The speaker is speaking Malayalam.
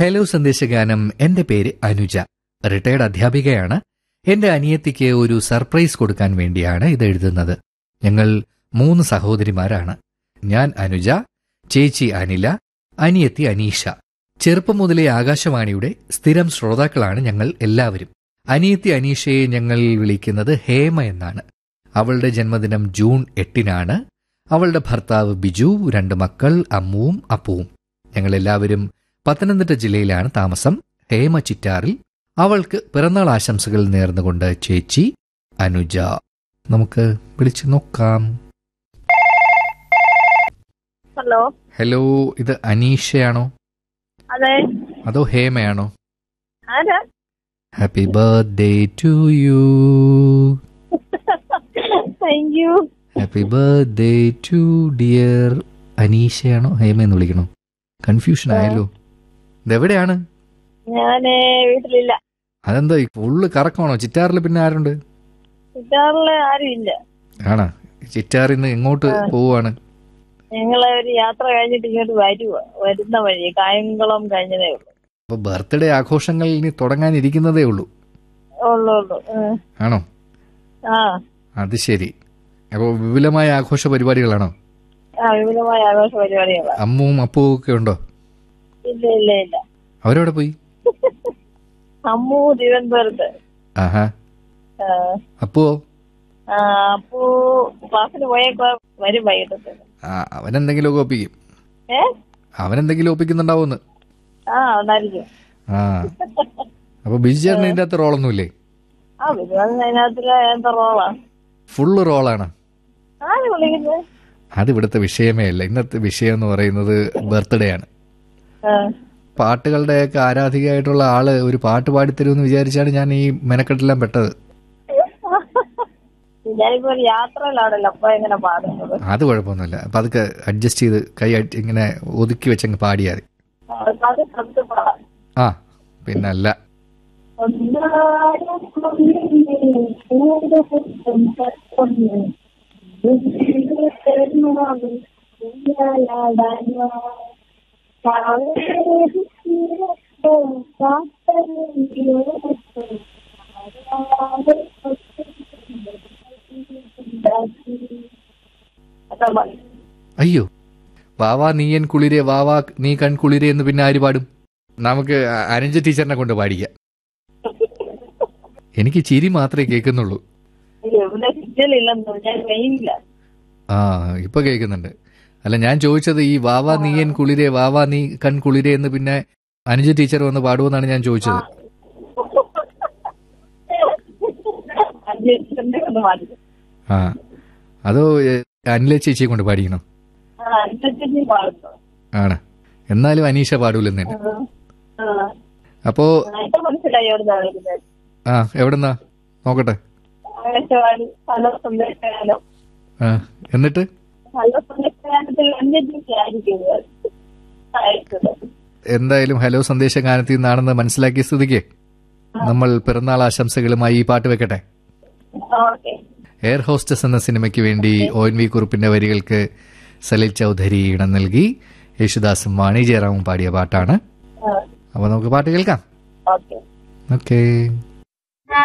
ഹലോ സന്ദേശഗാനം എന്റെ പേര് അനുജ റിട്ടയർഡ് അധ്യാപികയാണ് എന്റെ അനിയത്തിക്ക് ഒരു സർപ്രൈസ് കൊടുക്കാൻ വേണ്ടിയാണ് ഇത് എഴുതുന്നത് ഞങ്ങൾ മൂന്ന് സഹോദരിമാരാണ് ഞാൻ അനുജ ചേച്ചി അനില അനിയത്തി അനീഷ ചെറുപ്പം മുതലേ ആകാശവാണിയുടെ സ്ഥിരം ശ്രോതാക്കളാണ് ഞങ്ങൾ എല്ലാവരും അനിയത്തി അനീഷയെ ഞങ്ങൾ വിളിക്കുന്നത് ഹേമ എന്നാണ് അവളുടെ ജന്മദിനം ജൂൺ എട്ടിനാണ് അവളുടെ ഭർത്താവ് ബിജു രണ്ട് മക്കൾ അമ്മുവും അപ്പുവും ഞങ്ങളെല്ലാവരും പത്തനംതിട്ട ജില്ലയിലാണ് താമസം ഹേമ ചിറ്റാറിൽ അവൾക്ക് പിറന്നാൾ ആശംസകൾ നേർന്നുകൊണ്ട് ചേച്ചി അനുജ നമുക്ക് വിളിച്ചു നോക്കാം ഹലോ ഹലോ ഇത് അനീഷയാണോ അതെ അതോ ഹേമയാണോ ആരാ happy birthday to you thank you happy birthday to dear അനീഷയാണോ ഹേമ എന്ന് വിളിക്കണോ കൺഫ്യൂഷൻ ആയല്ലോ ഇതെവിടെയാണ് ഞാന് വീട്ടിലില്ല അതെന്താ ഫുള്ള് കറക്കമാണോ ചിറ്റാറിൽ പിന്നെ ആരുണ്ട് സിറ്റാറില് ആരും ഇല്ല ആണാ ചിറ്റാറിൽ നിന്ന് എങ്ങോട്ട് പോവാണ് ഞങ്ങള് ഒരു യാത്ര കഴിഞ്ഞിട്ട് ഇങ്ങോട്ട് വരുക വരുന്ന വഴി കായംകുളം കഴിഞ്ഞതേ ഉള്ളൂ അപ്പൊ ബർത്ത്ഡേ ആഘോഷങ്ങൾ ഇനി തുടങ്ങാനിരിക്കുന്നതേ ഉള്ളൂ ഉള്ളു ഉള്ളു ഉം. ആണോ ആ അത് ശരി അപ്പോൾ വിപുലമായ ആഘോഷ പരിപാടികളാണോ ആ വിപുലമായ ആഘോഷ പരിപാടികളാ അമ്മുവും അപ്പുവും ഒക്കെ ഉണ്ടോ ഇല്ല ഇല്ല ഇല്ല അവരെവിടെ പോയി അമ്മു തിരുവനന്തപുരത്ത് ആഹാ ആ, അപ്പുവോ ആ, അപ്പു ക്ലാസ്സിന് പോയേക്കോ വരും വൈകിട്ടത്തിന് ആ അവനെന്തെങ്കിലുമൊക്കെ ഒപ്പിക്കും ഏ അവനെന്തെങ്കിലും ഒപ്പിക്കുന്നുണ്ടാവുമെന്ന് ആ ഉണ്ടായിരിക്കും ആ അപ്പൊ ബിജു ചേട്ടന് ഇതിന്റെ അകത്ത് റോളൊന്നുമില്ലേ ആ വിരുവാൻ അതിനകത്തില് എന്താ റോളാ ഫുള്ള് റോളാണ് ആര് വിളിക്കുന്നത് അത് ഇവിടുത്തെ വിഷയമേ അല്ല ഇന്നത്തെ വിഷയം എന്ന് പറയുന്നത് ബർത്ത്ഡേ ആണ് ആ പാട്ടുകളുടെയൊക്കെ ആരാധികയായിട്ടുള്ള ആള് ഒരു പാട്ട് പാടിത്തരുമെന്ന് വിചാരിച്ചാണ് ഞാൻ ഈ മെനക്കെട്ടെല്ലാം പെട്ടത് ഞാനിപ്പോ ഒരു യാത്രയിലാണല്ലോ അപ്പൊ എങ്ങനെ പാടുന്നത് അത് കുഴപ്പമൊന്നുമില്ല അപ്പൊ അതൊക്കെ അഡ്ജസ്റ്റ് ചെയ്ത് കൈ അടി- ഇങ്ങനെ ഒതുക്കി വെച്ചങ്ങ് പാടിയാൽ മതി അത് ശബ്ദം പാടാം ആ പിന്നല്ല അതാ മതി. അയ്യോ വാവാ നീയൻ കുളിരെ വാവാ നീ കൺ കുളിരെ എന്ന് പിന്നെ ആര് പാടും നമുക്ക് അ- അനുജ ടീച്ചറിനെ കൊണ്ട് പാടിക്കാം എനിക്ക് ചിരി മാത്രമേ കേൾക്കുന്നുള്ളൂ ഇവിടെ സിഗ്നൽ ഇല്ലെന്ന് ഞാൻ മെയിനില്ല ആ ഇപ്പൊ കേൾക്കുന്നുണ്ട് അല്ല ഞാൻ ചോദിച്ചത് ഈ വാവാ നീയൻ കുളിരെ വാവാ നീ കൺ കുളിരെ എന്ന് പിന്നെ അനുജ ടീച്ചർ വന്ന് പാടുമെന്നാണ് ഞാൻ ചോദിച്ചത് അഞ്ചിന്റെ ഒന്ന് മാറ്റി ആ അതോ എ, അനില ചേച്ചിയെ കൊണ്ട് പാടിക്കണോ ആ അഞ്ചി പാടുന്നു ആണ് എന്നാലും അനീഷ പാടൂലെന്ന് തന്നെ ആ അപ്പോ ആ, ഇപ്പൊ മനസ്സിലായി എവിടെ വിളിക്കുന്നത് ആ എവിടെന്നാ നോക്കട്ടെ ആകാശവാണി പല സന്ദേശകാലം ആ എന്നിട്ട് പല സന്ദേശകാലത്തിൽ അന്യജിക്ക് ആയിരിക്കും അയച്ചത് എന്തായാലും ഹലോ സന്ദേശ ഗാനത്തിൽ നിന്നാണെന്ന് മനസ്സിലാക്കിയ സ്ഥിതിക്ക് നമ്മൾ പിറന്നാൾ ആശംസകളുമായി ഈ പാട്ട് വെക്കട്ടെ ഓക്കെ എയർ ഹോസ്റ്റസ് എന്ന സിനിമയ്ക്ക് വേണ്ടി ഒ എൻ വി കുറുപ്പിന്റെ വരികൾക്ക് സലിൽ ചൗധരി ഇടം നൽകി യേശുദാസും വാണി ജയറാമും പാടിയ പാട്ടാണ് ആ അപ്പൊ നമുക്ക് പാട്ട് കേൾക്കാം ഓക്കെ ഓക്കേ